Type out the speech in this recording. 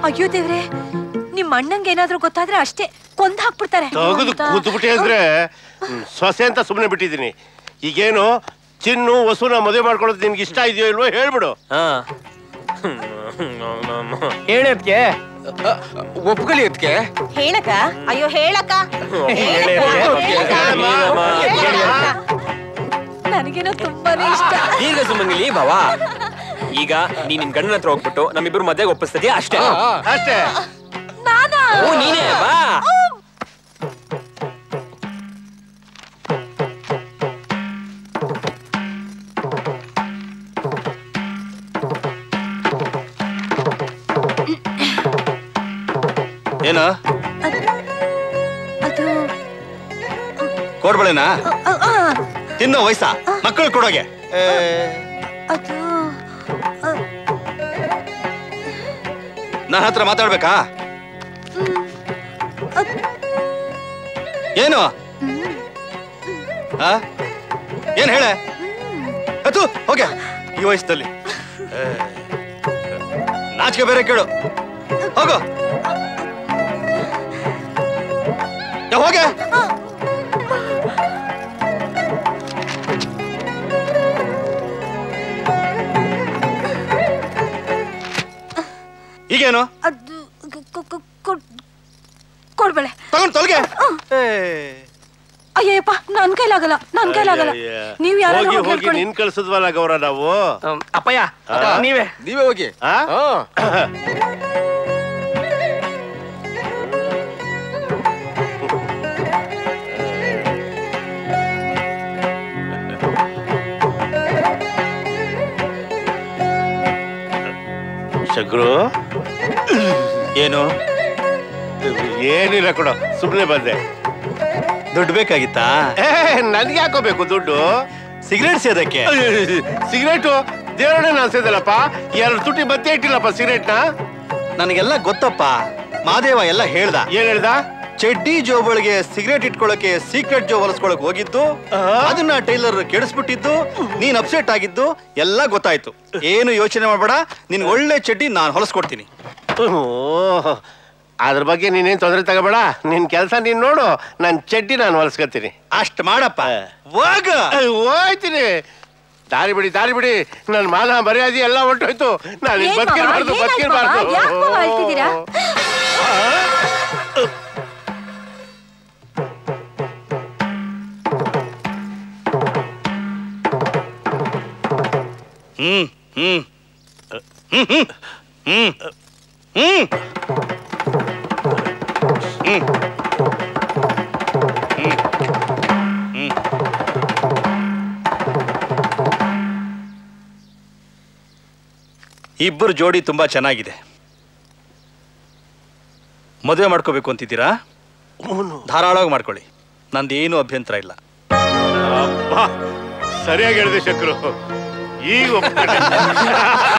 ಅಯ್ಯೋ ದೇವ್ರೆ ನಿಮ್ ಅಣ್ಣಂಗೆ ಏನಾದ್ರೂ ಗೊತ್ತಾದ್ರೆ ಅಷ್ಟೇ ಕೊಂದ್ ಹಾಕ್ಬಿಡ್ತಾರೆ ತೆಗೆದು ಅಂತ. ಕೂತ್ಬಿಟ್ಟೆ ಅಂದ್ರೆ ಹ್ಮ್, ಸೊಸೆ ಅಂತ ಸುಮ್ಮನೆ ಬಿಟ್ಟಿದ್ದೀನಿ ಈಗೇನು ಚಿನ್ನು ವಸುನ ಮದುವೆ ಮಾಡ್ಕೊಳ್ಳೋದು ನಿನ್ಗೆ ಇಷ್ಟ ಇದೆಯೋ ಇಲ್ವೋ ಹೇಳ್ಬಿಡು ಹೇಳದ್ಕೆ ಒಪ್ಕೊಳ್ಳಿ ಅದಕ್ಕೆ ಹೇಳಕ ಅಯ್ಯೋ ಹೇಳಕ ನನಗೇನೋ ತುಂಬಾನೇ ಇಷ್ಟ ದೀರ್ಘ ಸುಮಂಗಲಿ ಬಾವಾ ಈಗ ನೀನ್ ನಿನ್ ಗಂಡನ ಹತ್ರ ಹೋಗ್ಬಿಟ್ಟು ನಮ್ಮಿಬ್ರು ಮದ್ವೆಗೆ ಒಪ್ಪಿಸ್ತಿದ್ಯಾ ಅಷ್ಟೇ ಅಷ್ಟೇ ನಾನಾ ಓ ನೀನೇ ಬಾ ಏನ ಅದು ಕೋಡ್ಬಳೆನಾ ಅ, ಅ, ತಿನ್ನೋ ವಯಸ್ಸ ಮಕ್ಕಳು ಕೊಡೋಗೆ ಅದು ಅ, ನನ್ನ ಹತ್ರ ಮಾತಾಡ್ಬೇಕಾ ಏನು ಆ? ಏನ್ ಹೇಳೆ ಅದು ಹೋಗೆ ಈ ವಯಸ್ಸಲ್ಲಿ ಏ, ನಾಚಿಕೆ ಬೇರೆ ಕೇಳು ಹೋಗು ಏ, ಹೋಗೆ ಈಗೇನು ಅದು ಕ- ಕ- ಕ- ಕೊಡ್- ಕೊಡ್ಬೇಳೆ ತಗೊಂಡ್ ತೊಲಗೆ ಅಯ್ಯಪ್ಪ ನನ್ ಕೈಲಾಗಲ್ಲ ನನ್ ಕೈಲಾಗಲ್ಲ ನೀವ್ ಯಾರು ಹೋಗಿ ಹೋಗಿ ನಿನ್ ಕಳ್ಸದ್ವಲ್ಲ ಗೌರ ನಾವು ಅಪ್ಪಯ್ಯ ಆ? ನೀವೇ ನೀವೇ ಹೋಗಿ ಆ? ಶಗ್ರು ಏನು ಏನಿಲ್ಲ ಕೊಡು ಸುಮ್ಮನೆ ಬಂದೆ ದುಡ್ಡು ಬೇಕಾಗಿತ್ತಾ ಏ ನನ್ಗೆ ಯಾಕೋಬೇಕು ದುಡ್ಡು ಸಿಗರೇಟ್ ಸೇದಕ್ಕೆ ಸಿಗರೇಟು ದೇವರೇ ನಾನ್ಸಿದಲ್ಲಪ್ಪ ಎರಡು ತುಟಿ ಬತ್ತೆ ಇಟ್ಟಿಲ್ಲಪ್ಪ ಸಿಗರೇಟ್ನ ನನಗೆಲ್ಲ ಗೊತ್ತಪ್ಪ ಮಾದೇವ ಎಲ್ಲ ಹೇಳ್ದ ಏನ್ ಹೇಳ್ದ ಚಡ್ಡಿ ಜೋಬಳಿಗೆ ಸಿಗರೇಟ್ ಇಟ್ಕೊಳ್ಳೋಕೆ ಸೀಕ್ರೆಟ್ ಜೋ ಹೊಲಸ್ಕೊಳಕ್ ಹೋಗಿದ್ದು ಅದನ್ನ ಟೈಲರ್ ಕೆಡಿಸ್ಬಿಟ್ಟಿದ್ದು ನೀನ್ ಅಪ್ಸೆಟ್ ಆಗಿದ್ದು ಎಲ್ಲ ಗೊತ್ತಾಯ್ತು ಏನು ಯೋಚನೆ ಮಾಡಬೇಡ ನಿನ್ ಒಳ್ಳೆ ಚಡ್ಡಿ ನಾನು ಹೊಲಸ್ಕೊಡ್ತೀನಿ ಓಹ್, ಅದ್ರ ಬಗ್ಗೆ ನೀನೇನ್ ತೊಂದರೆ ತಗೋಬೇಡ ನಿನ್ ಕೆಲಸ ನೀನ್ ನೋಡು ನನ್ ಚಡ್ಡಿ ನಾನು ಹೊಲ್ಸ್ಕೊತೀನಿ ಅಷ್ಟ್ ಮಾಡಪ್ಪ ಹೋಗ ಹೋಯ್ತೀನಿ ದಾರಿ ಬಿಡಿ ದಾರಿ ಬಿಡಿ ನನ್ ಮಾನ ಮರ್ಯಾದೆ ಎಲ್ಲ ಹೊರ್ಟೋಯ್ತು ನಾನು ಏನ್ ಮಾವ? ಬದುಕಿರ್ಬಾರ್ದು ಏನಾಯ್ತು ಬದುಕಿರ್ಬಾರ್ದು ಮಾವ? ಯಾಕ್ ಮಾವ ಅಳ್ತಿದ್ದೀರಾ? ಹ್ಮ್ ಹ್ಮ್ ಹ್ಮ್ ಹ್ಮ್ ಹ್ಮ್ ಹ್ಮ್ ಹ್ಮ್ ಹ್ಮ್ ಇಬ್ಬರು ಜೋಡಿ ತುಂಬಾ ಚೆನ್ನಾಗಿದೆ ಮದುವೆ ಮಾಡ್ಕೋಬೇಕು ಅಂತಿದ್ದೀರಾ ಧಾರಾಳವಾಗಿ ಮಾಡ್ಕೊಳ್ಳಿ ನಂದೇನು ಅಭ್ಯಂತರ ಇಲ್ಲ ಅಬ್ಬಾ, ಸರಿಯಾಗಿ ಹೇಳಿದೆ ಶಂಕರು ಈಗ ಒಪ್ಕೊಂಡೆ.